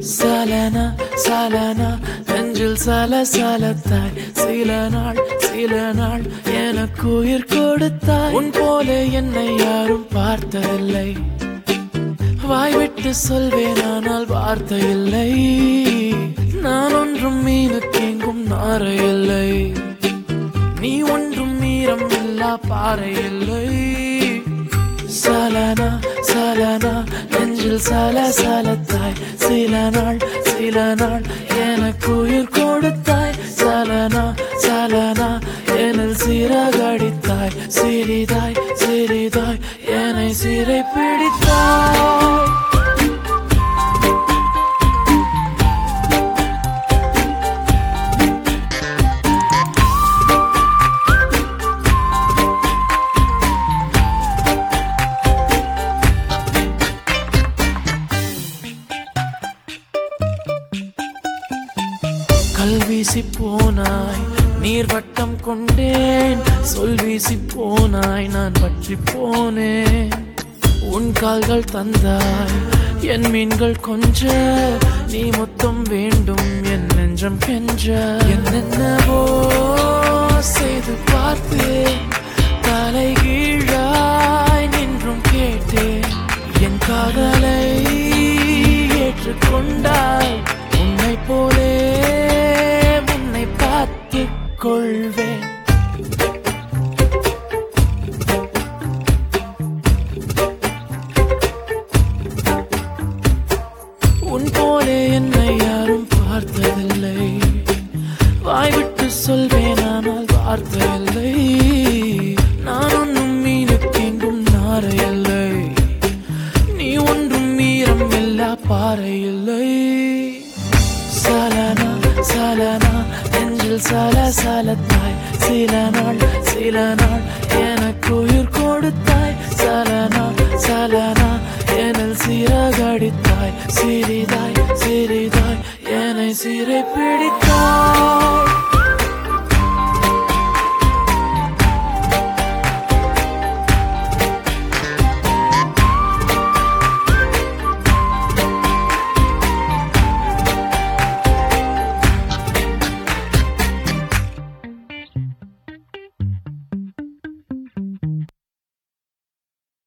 சலனா சலனா நெஞ்சில் சல சலத்தாய் சில நாள் சில நாள் எனக்கு உயிர் கொடுத்தாய் உன் போல என்னை யாரும் பார்த்ததில்லை வாய் விட்டு சொல்வேன் ஆனால் வார்த்தை இல்லை நான் ஒன்றும் மீனுக்கு எங்கும் நாரை இல்லை நீ ஒன்றும் மீறம் இல்லா பாறை இல்லை சலனா சலனா நெஞ்சில் சல சலத்தாய் சில நாள் சில நாள் எனக்கு உயிர் கொடுத்தாய் சலனா சலனா எனில் சிறகடித்தாய் சிறிதாய் சிறிதாய் என்னை சிறை பிடித்தாய் கல் வீசி போனாய் நீர் வட்டம் கொண்டேன் சொல் வீசி போனாய் நான் பற்றி போனேன் உன் கால்கள் தந்தாய் என் மீன்கள் கொஞ்ச நீ மொத்தம் வேண்டும் என் நெஞ்சம் கெஞ்ச என்னென்னவோ செய்து பார்த்தேன் தலை கீழாய் நின்றும் கேட்டேன் என் காதலை ஏற்றுக்கொண்டாய் உன்னை போலே உன்னை பார்த்துக் கொள்வேன் உன் போலே என்னை யாரும் பார்த்ததில்லை வாய் விட்டு சொல்வேன் ஆனால் வார்த்தை இல்லை நான் ஒன்றும் மீனுக்கு எங்கும் நாரை இல்லை நீ ஒன்றும் மீறம் இல்லா பாறை இல்லை சலனா சலனா நெஞ்சில் சல சலத்தாய் சில நாள் சில நாள் எனக்கு உயிர் கொடுத்தாய் சலனா சலனா எனில் சிறகடித்தாய் சிறிதாய் சிறிதாய் என்னை சிறை பிடித்தாய்